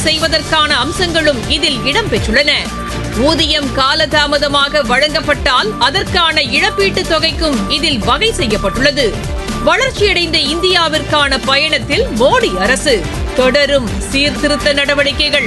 செய்வதற்கான அம்சங்களும் இதில் இடம்பெற்றுள்ளன ஊதியம் காலதாமதமாக வழங்கப்பட்டால் அதற்கான இழப்பீட்டுத் தொகைக்கும் இதில் வகை செய்யப்பட்டுள்ளது வளர்ச்சியடைந்த இந்தியாவிற்கான பயணத்தில் மோடி அரசு தொடரும் சீர்திருத்த நடவடிக்கைகள்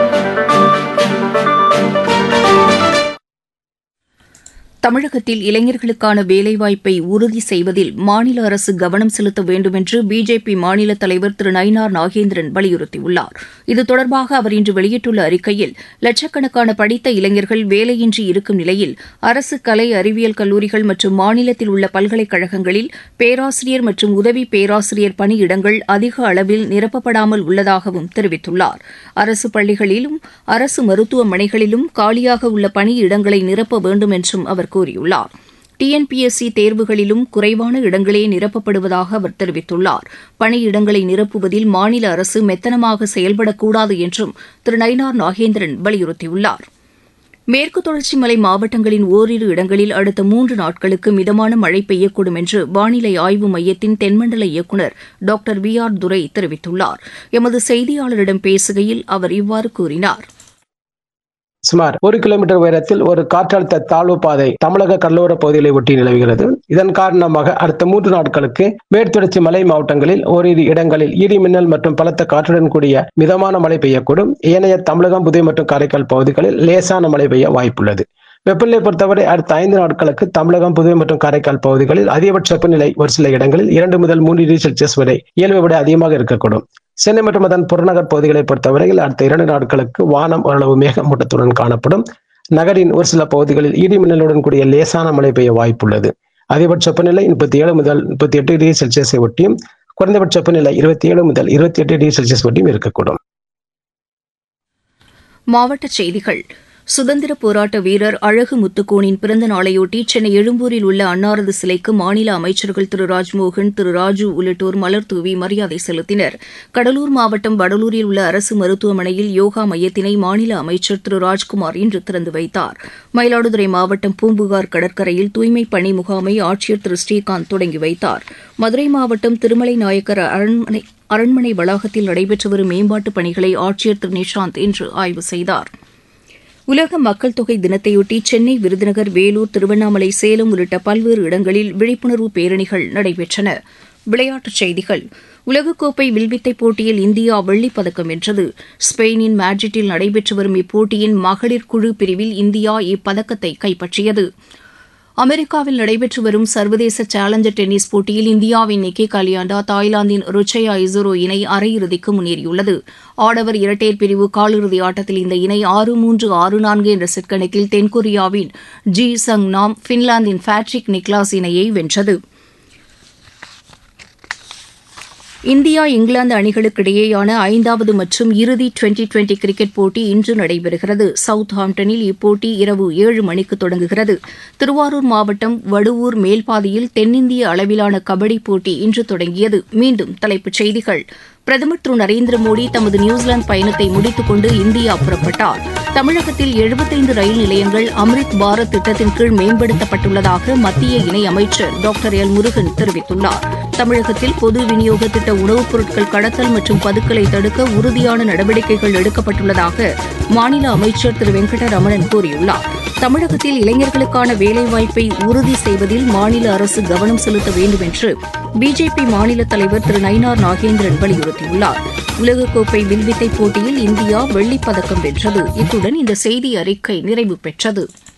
தமிழகத்தில் இளைஞர்களுக்கான வேலைவாய்ப்பை உறுதி செய்வதில் மாநில அரசு கவனம் செலுத்த வேண்டும் என்று பிஜேபி மாநில தலைவர் திரு நயினார் நாகேந்திரன் வலியுறுத்தியுள்ளார் இது தொடர்பாக அவர் இன்று வெளியிட்டுள்ள அறிக்கையில் லட்சக்கணக்கான படித்த இளைஞர்கள் வேலையின்றி இருக்கும் நிலையில் அரசு கலை அறிவியல் கல்லூரிகள் மற்றும் மாநிலத்தில் உள்ள பல்கலைக்கழகங்களில் பேராசிரியர் மற்றும் உதவி பேராசிரியர் பணியிடங்கள் அதிக அளவில் நிரப்பப்படாமல் உள்ளதாகவும் தெரிவித்துள்ளார் அரசு பள்ளிகளிலும் அரசு மருத்துவமனைகளிலும் காலியாக உள்ள பணியிடங்களை நிரப்ப வேண்டும் என்றும் அவர் கூறியுள்ளார் டிஎன்பிஎஸ்சி தேர்வுகளிலும் குறைவான இடங்களே நிரப்பப்படுவதாக அவர் தெரிவித்துள்ளார் பணியிடங்களை நிரப்புவதில் மாநில அரசு மெத்தனமாக செயல்படக்கூடாது என்றும் திரு நயினார் நாகேந்திரன் வலியுறுத்தியுள்ளார் மேற்கு தொடர்ச்சி மலை மாவட்டங்களின் ஓரிரு இடங்களில் அடுத்த மூன்று நாட்களுக்கு மிதமான மழை பெய்யக்கூடும் என்று வானிலை ஆய்வு மையத்தின் தென்மண்டல இயக்குநர் டாக்டர் வி ஆர் துரை தெரிவித்துள்ளார் எமது செய்தியாளரிடம் பேசுகையில் அவர் இவ்வாறு கூறினார் சுமார் ஒரு கிலோமீட்டர் உயரத்தில் ஒரு காற்றழுத்த தாழ்வு பாதை தமிழக கடலோர பகுதிகளை ஒட்டி நிலவுகிறது இதன் காரணமாக அடுத்த மூன்று நாட்களுக்கு மேற்தொடர்ச்சி மலை மாவட்டங்களில் ஓரிரு இடங்களில் இடி மின்னல் மற்றும் பலத்த காற்றுடன் கூடிய மிதமான மழை பெய்யக்கூடும் ஏனைய தமிழகம் புதுவை மற்றும் காரைக்கால் பகுதிகளில் லேசான மழை பெய்ய வாய்ப்புள்ளது வெப்பநிலை பொறுத்தவரை அடுத்த ஐந்து நாட்களுக்கு தமிழகம் புதுவை மற்றும் காரைக்கால் பகுதிகளில் அதிகபட்ச வெப்பநிலை ஒரு சில இடங்களில் இரண்டு முதல் மூன்று டிகிரி செல்சியஸ் வரை இயல்பை விட அதிகமாக இருக்கக்கூடும் சென்னை மற்றும் அதன் புறநகர் பகுதிகளை பொறுத்தவரையில் அடுத்த இரண்டு நாட்களுக்கு வானம் ஓரளவு மேகமூட்டத்துடன் காணப்படும் நகரின் ஒரு சில பகுதிகளில் இடி மின்னலுடன் கூடிய லேசான மழை பெய்ய வாய்ப்புள்ளது அதிகபட்ச வெப்பநிலை முப்பத்தி ஏழு முதல் முப்பத்தி எட்டு டிகிரி செல்சியஸை ஒட்டியும் குறைந்தபட்ச வெப்பநிலை இருபத்தி ஏழு முதல் இருபத்தி எட்டு டிகிரி செல்சியஸ் ஒட்டியும் இருக்கக்கூடும் மாவட்டச் செய்திகள் சுதந்திர போராட்ட வீரர் அழகு முத்துக்கோனின் பிறந்த நாளையொட்டி சென்னை எழும்பூரில் உள்ள அன்னாரது சிலைக்கு மாநில அமைச்சர்கள் திரு ராஜ்மோகன் திரு ராஜு உள்ளிட்டோர் மலர் தூவி மரியாதை செலுத்தினர் கடலூர் மாவட்டம் வடலூரில் உள்ள அரசு மருத்துவமனையில் யோகா மையத்தினை மாநில அமைச்சர் திரு ராஜ்குமார் இன்று திறந்து வைத்தார் மயிலாடுதுறை மாவட்டம் பூம்புகார் கடற்கரையில் தூய்மைப் பணி முகாமை ஆட்சியர் திரு ஸ்ரீகாந்த் தொடங்கி வைத்தார் மதுரை மாவட்டம் திருமலை நாயக்கர் அரண்மனை அரண்மனை வளாகத்தில் நடைபெற்று வரும் மேம்பாட்டுப் பணிகளை ஆட்சியர் திரு நிஷாந்த் இன்று ஆய்வு செய்தார் உலக மக்கள் தொகை தினத்தையொட்டி சென்னை விருதுநகர் வேலூர் திருவண்ணாமலை சேலம் உள்ளிட்ட பல்வேறு இடங்களில் விழிப்புணர்வு பேரணிகள் நடைபெற்றன விளையாட்டுச் செய்திகள் உலகக்கோப்பை வில்வித்தை போட்டியில் இந்தியா வெள்ளிப் பதக்கம் வென்றது ஸ்பெயினின் மேட்ரிட்டில் நடைபெற்று வரும் இப்போட்டியின் மகளிர் குழு பிரிவில் இந்தியா இப்பதக்கத்தை கைப்பற்றியது அமெரிக்காவில் நடைபெற்று வரும் சர்வதேச சேலஞ்சர் டென்னிஸ் போட்டியில் இந்தியாவின் நிக்கி கலியாண்டா தாய்லாந்தின் ருச்சயா இசுரோ இணை அரையிறுதிக்கு முன்னேறியுள்ளது ஆடவர் இரட்டையர் பிரிவு காலிறுதி ஆட்டத்தில் இந்த இணை ஆறு மூன்று ஆறு நான்கு என்ற செட் கணக்கில் தென்கொரியாவின் ஜி சங் நாம் பின்லாந்தின் பேட்ரிக் நிக்லாஸ் இணையை வென்றது இந்தியா இங்கிலாந்து அணிகளுக்கு இடையேயான ஐந்தாவது மற்றும் இறுதி டுவெண்டி டுவெண்டி கிரிக்கெட் போட்டி இன்று நடைபெறுகிறது சவுத் ஹாம்டனில் இப்போட்டி இரவு ஏழு மணிக்கு தொடங்குகிறது திருவாரூர் மாவட்டம் வடுவூர் மேல்பாதியில் தென்னிந்திய அளவிலான கபடி போட்டி இன்று தொடங்கியது மீண்டும் தலைப்புச் செய்திகள் பிரதமர் திரு நரேந்திர மோடி தமது நியூசிலாந்து பயணத்தை முடித்துக் கொண்டு இந்தியா புறப்பட்டார் தமிழகத்தில் எழுபத்தைந்து ரயில் நிலையங்கள் அம்ரித் பாரத் திட்டத்தின் கீழ் மேம்படுத்தப்பட்டுள்ளதாக மத்திய இணையமைச்சர் டாக்டர் எல் முருகன் தெரிவித்துள்ளார் தமிழகத்தில் பொது விநியோக திட்ட உணவுப் பொருட்கள் கடத்தல் மற்றும் பதுக்கலை தடுக்க உறுதியான நடவடிக்கைகள் எடுக்கப்பட்டுள்ளதாக மாநில அமைச்சர் திரு வெங்கடரமணன் கூறியுள்ளார் தமிழகத்தில் இளைஞர்களுக்கான வேலைவாய்ப்பை உறுதி செய்வதில் மாநில அரசு கவனம் செலுத்த வேண்டும் என்று பிஜேபி மாநில தலைவர் திரு நயினார் நாகேந்திரன் வலியுறுத்தியுள்ளார் உலகக்கோப்பை வில்வித்தை போட்டியில் இந்தியா வெள்ளிப் பதக்கம் வென்றது இத்துடன் இந்த செய்தி அறிக்கை நிறைவு பெற்றது